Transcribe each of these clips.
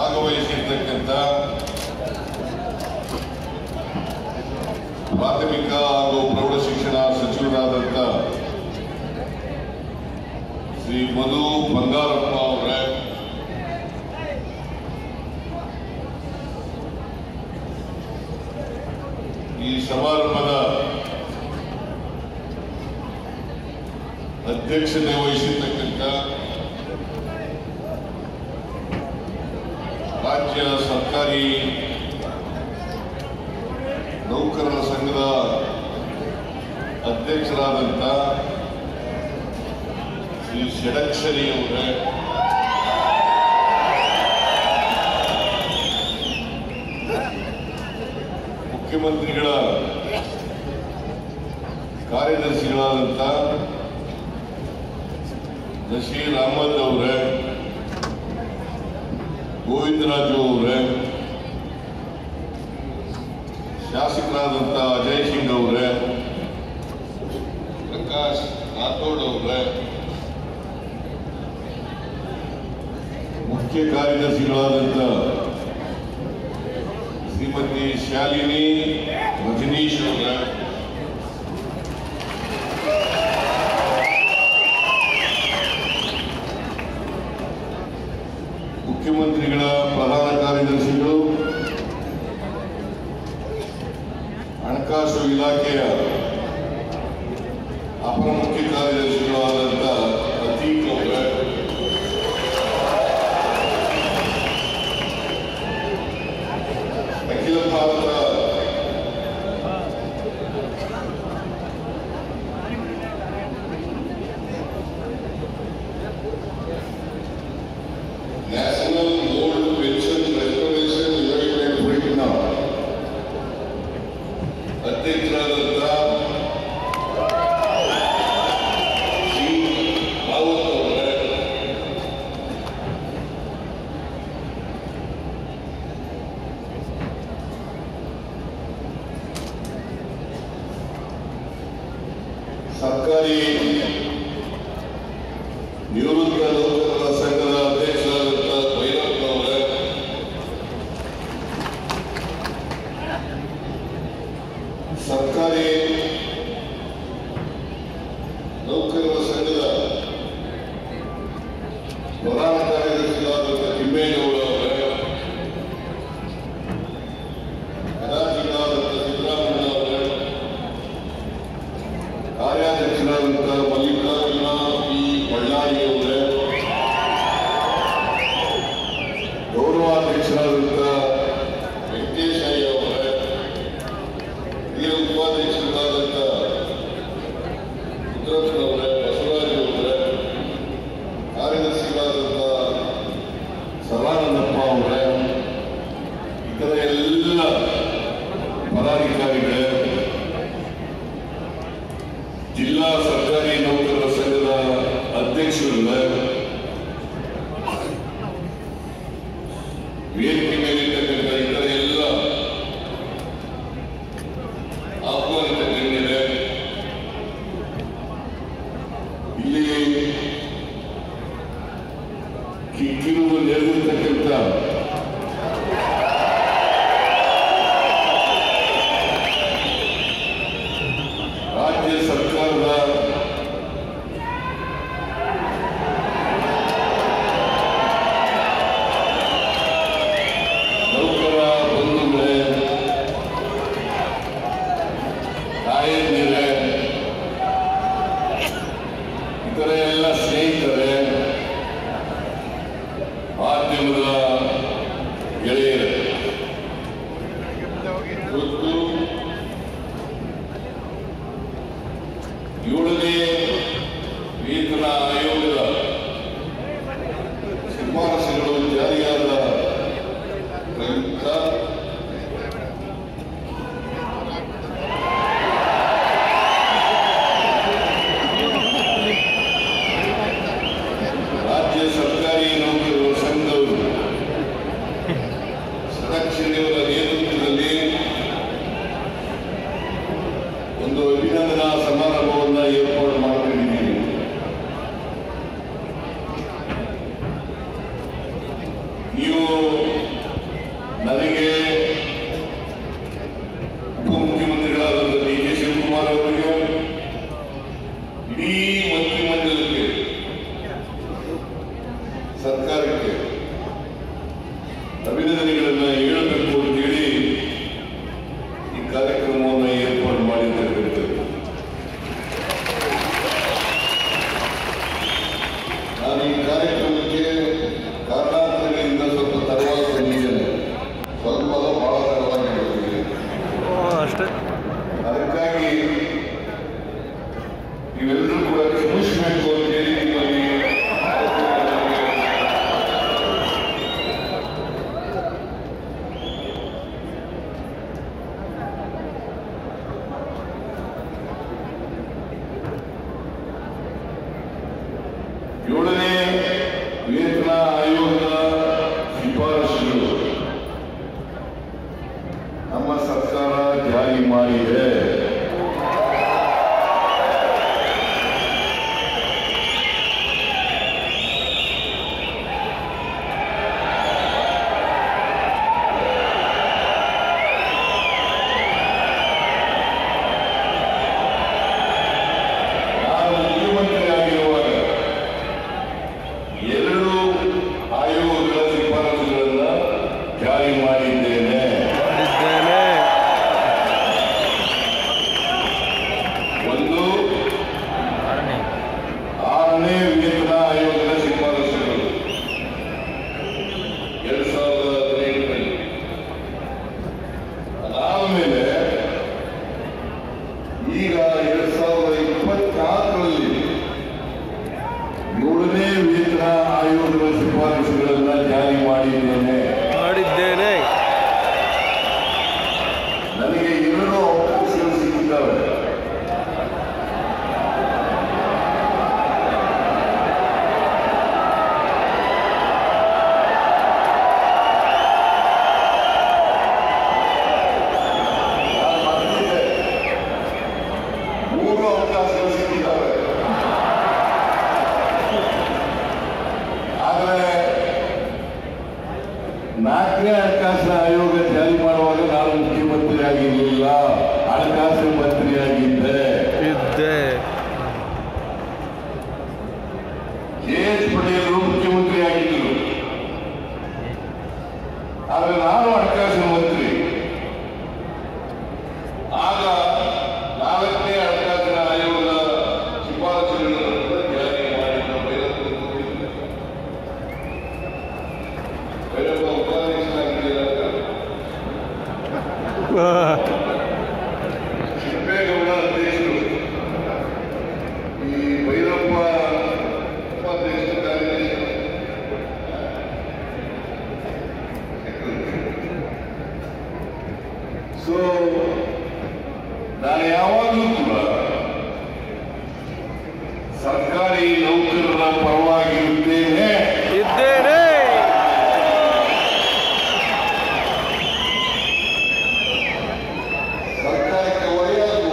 ಭಾಗವಹಿಸಿರ್ತಕ್ಕಂಥ ಪ್ರಾಥಮಿಕ ಹಾಗೂ ಪ್ರೌಢಶಿಕ್ಷಣ ಸಚಿವರಾದಂಥ ಶ್ರೀ ಮಧು ಬಂಗಾರಪ್ಪ ಅವರೇ ಈ ಸಮಾರಂಭದ ಅಧ್ಯಕ್ಷತೆ ವಹಿಸಿರ್ತಕ್ಕಂಥ ರಾಜ್ಯ ಸರ್ಕಾರಿ ನೌಕರರ ಸಂಘದ ಅಧ್ಯಕ್ಷರಾದಂಥ ಶ್ರೀ ಷಡಕ್ಷರಿ ಅವರೇ ಮುಖ್ಯಮಂತ್ರಿಗಳ ಕಾರ್ಯದರ್ಶಿಗಳಾದಂಥ ನಶೀರ್ ಅಹಮದ್ ಅವರೇ ಗೋವಿಂದರಾಜು ಅವರೇ ಶಾಸಕರಾದಂಥ ಅಜಯ್ ಸಿಂಗ್ ಅವರೇ ಪ್ರಕಾಶ್ ರಾಥೋಡ್ ಅವರೇ ಮುಖ್ಯ ಕಾರ್ಯದರ್ಶಿಗಳಾದಂಥ ಶ್ರೀಮತಿ ಶಾಲಿನಿ ರಜನೀಶ್ ಅವರೇ ಮುಖ್ಯಮಂತ್ರಿಗಳ ಪ್ರಧಾನ ಕಾರ್ಯದರ್ಶಿಗಳು ಹಣಕಾಸು ಇಲಾಖೆಯ ಅಪರ ಮುಖ್ಯ ಕಾರ್ಯದರ್ಶಿಗಳಾದಂಥ ಪ್ರತೀಕ್ ಅವರೇ Akhila Bharata national old pension restoration ಯೋಜನೆ ಕುರಿತಿನ ಅಧ್ಯಕ್ಷರಾದಂಥ ಶ್ರೀ ರಾವತ್ ಅವರೇ ಸರ್ಕಾರಿ ನಿವೃತ್ತ ನೌಕರರ ಸಂಘದ ಅಧ್ಯಕ್ಷರಾದಂಥ ಭೈರಪ್ಪ ಅವರೇ ಸರ್ಕಾರಿ ನೌಕರರ ಸಂಘದ ಪ್ರಧಾನ ಕಾರ್ಯದರ್ಶಿಗಳಾದಂಥ ತಿಮ್ಮೇಗೌಡ ಅವರೇ ಕಲಾಜಿಗಳಾದಂಥ ಸಿದ್ದರಾಮಯ್ಯ ಅವರೇ ಕಾರ್ಯಾಧ್ಯಕ್ಷರಾದಂಥ ಮಲ್ಲಿಕಾರ್ಜುನ ಪಿ ಬಳ್ಳಾರಿ ಅವರೇ ಗೌರವಾಧ್ಯಕ್ಷರಾದಂಥ ವೆಂಕಟೇಶಯ್ಯ ಅವರೇ ಹಿರಿಯ ಉಪಾಧ್ಯಕ್ಷರಾದಂಥ ರುದ್ರಪ್ಪನ್ ಅವರೇ ಬಸವರಾಜ್ ಅವರೇ ಕಾರ್ಯದರ್ಶಿಗಳಾದಂಥ ಸದಾನಂದಪ್ಪ ಅವರೇ ಇತರ ಎಲ್ಲ ಪದಾಧಿಕಾರಿಗಳೇ ಜಿಲ್ಲಾ ಸರ್ಕಾರಿ ನೌಕರರ ಸಂಘದ ಅಧ್ಯಕ್ಷರುಗಳೇ ವೇದಿಕೆ ಮೇಲಿರ್ತಕ್ಕಂಥ ಇತರ ಎಲ್ಲ ಆಹ್ವಾನಿತ ಗಣ್ಯರೇ ಇಲ್ಲಿ ಕಿಕ್ಕಿರುವ ನೆರೆದಿರ್ತಕ್ಕಂಥ ರಾಜ್ಯ ಸರ್ಕಾರದ ನೌಕರ ಬಂಧುಗಳೇ ತಾಯಂದಿರೇ ಇತರ ಎಲ್ಲ ಸ್ನೇಹಿತರೇ ಮಾಧ್ಯಮದ ಗೆಳೆಯರೇ ನನಗೆ ಉಪಮುಖ್ಯಮಂತ್ರಿಗಳಾದ ಡಿ ಕೆ ಶಿವಕುಮಾರ್ ಅವರಿಗೆ ಇಡೀ ಮಂತ್ರಿಮಂಡಲಕ್ಕೆ ಸರ್ಕಾರಕ್ಕೆ ಅಭಿನಂದನೆಗಳನ್ನು ಹೇಳಬೇಕು ಅಂತೇಳಿ ಈ ಕಾರ್ಯಕ್ರಮವನ್ನು ಏರ್ಪಾಡು ಮಾಡಿರ್ತಕ್ಕಂಥದ್ದು ನಾನು ಈ ಕಾರ್ಯಕ್ರಮಕ್ಕೆ ಕಾರಣಾಂತರಗಳಿಂದ ಸ್ವಲ್ಪ ತಡವಾಗಿ ಬಂದಿದ್ದೇನೆ ಸ್ವಲ್ಪ ಅಲ್ಲ ಬಹಳ ತಡವಾಗಿ ಬಂದಿದ್ದೇನೆ ಅಷ್ಟೇ ಅದಕ್ಕಾಗಿ ನೀವೆಲ್ಲರೂ ಕೂಡ ಕ್ಷಮಿಸಬೇಕು ಅಂತ ಹೇಳಿ ನಿಮ್ಮಲ್ಲಿ ಏಳನೇ ವೇತನ ಆಯೋಗದ ಶಿಫಾರಸುಗಳು ನಮ್ಮ ಸರ್ಕಾರ ಜಾರಿ ಮಾಡಿದೆ ನಾನು ಮುಖ್ಯಮಂತ್ರಿ ಆಗಿರುವಾಗ ಎರಡು ಆಯೋಗಗಳ ಶಿಫಾರಸುಗಳನ್ನು ಜಾರಿ ಮಾಡಿದ್ದೇನೆ ಮಾಡಿದ್ದೇನೆ ಒಂದು ಆರನೇ ಆರನೇ ವೇತನ ಆಯೋಗದ ಶಿಫಾರಸುಗಳು ಎರಡ್ ಸಾವಿರದ ಹದಿನೆಂಟರಲ್ಲಿ ಅದಾದಮೇಲೆ ಈಗ ಎರಡ್ ಸಾವಿರದ ಇಪ್ಪತ್ನಾಲ್ಕರಲ್ಲಿ ಏಳನೇ ವೇತನ ಆಯೋಗದ ಶಿಫಾರಸುಗಳನ್ನು ಜಾರಿ ಮಾಡಿದ್ದೇನೆ ಮಾಡಿದ್ದೇನೆ ನನಗೆ ಎರಡು ಅವಕಾಶಗಳು ಸಿಕ್ಕಿದ್ದಾವೆ ನಾನು ಮರ್ತಿದ್ದೆ. ಮೂರು ಅವಕಾಶಗಳು ಸಿಕ್ಕಿದ್ದಾವೆ ಆದರೆ ನಾಲ್ಕನೇ ಹಣಕಾಸಿನ ಆಯೋಗ ಜಾರಿ ಮಾಡುವಾಗ ನಾನು ಮುಖ್ಯಮಂತ್ರಿ ಆಗಿರಲಿಲ್ಲ ಹಣಕಾಸು ಮಂತ್ರಿಯಾಗಿದ್ದೆ ಇದ್ದೆ ಕೆ ಎಚ್ ಪಟೇಲರು ಮುಖ್ಯಮಂತ್ರಿ ಆಗಿದ್ದರು ಆದರೆ ನಾನು ಹಣಕಾಸಿನ ಮಂತ್ರಿ ಆಗ ನಾಲ್ಕನೇ ಹಣಕಾಸಿನ ಆಯೋಗದ ಶಿಫಾರಸುಗಳನ್ನು ಕೂಡ ಜಾರಿ ಮಾಡಿದ ಭೈರಪ್ಪ ಗೊತ್ತಿಲ್ಲ. ಭೈರಪ್ಪ ಉಪಾಧ್ಯಕ್ಷರಾಗಿದ್ದಾಗ ಶಿಲ್ಪೇಗೌಡ ಅಧ್ಯಕ್ಷರು ಈ ಭೈರಪ್ಪ ಉಪಾಧ್ಯಕ್ಷ ಕಾರ್ಯದರ್ಶಿ ಸೊ ನಾನು ಯಾವಾಗಲೂ ಕೂಡ ಸರ್ಕಾರಿ ನೌಕರರ ಪರವಾಗಿರುತ್ತೇನೆ ಇದ್ದೇನೆ ಸರ್ಕಾರಕ್ಕೆ ಒಳ್ಳೆಯದು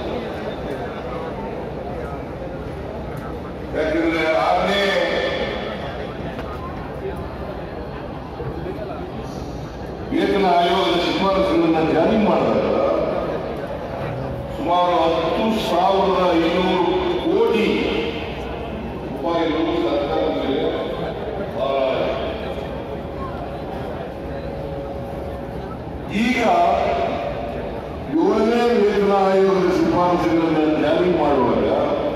ಯಾಕಂದ್ರೆ ಆರನೇ ವೇತನ ಆಯೋಗದ ಶಿಫಾರಸುಗಳನ್ನು ಜಾರಿ ಮಾಡಿದಾಗ ಸುಮಾರು ಹತ್ತು ಸಾವಿರದ ಐನೂರು ಕೋಟಿ ರೂಪಾಯಿಗಳು ಸರ್ಕಾರಕ್ಕೆ ಭಾರ ಆಗಿದೆ. ಈಗ ಏಳನೇ ವೇತನ ಆಯೋಗದ ಶಿಫಾರಸುಗಳನ್ನು ಜಾರಿ ಮಾಡುವಾಗ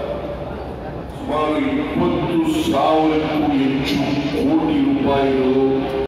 ಸುಮಾರು ಇಪ್ಪತ್ತು ಸಾವಿರಕ್ಕೂ ಹೆಚ್ಚು ಕೋಟಿ ರೂಪಾಯಿಗಳು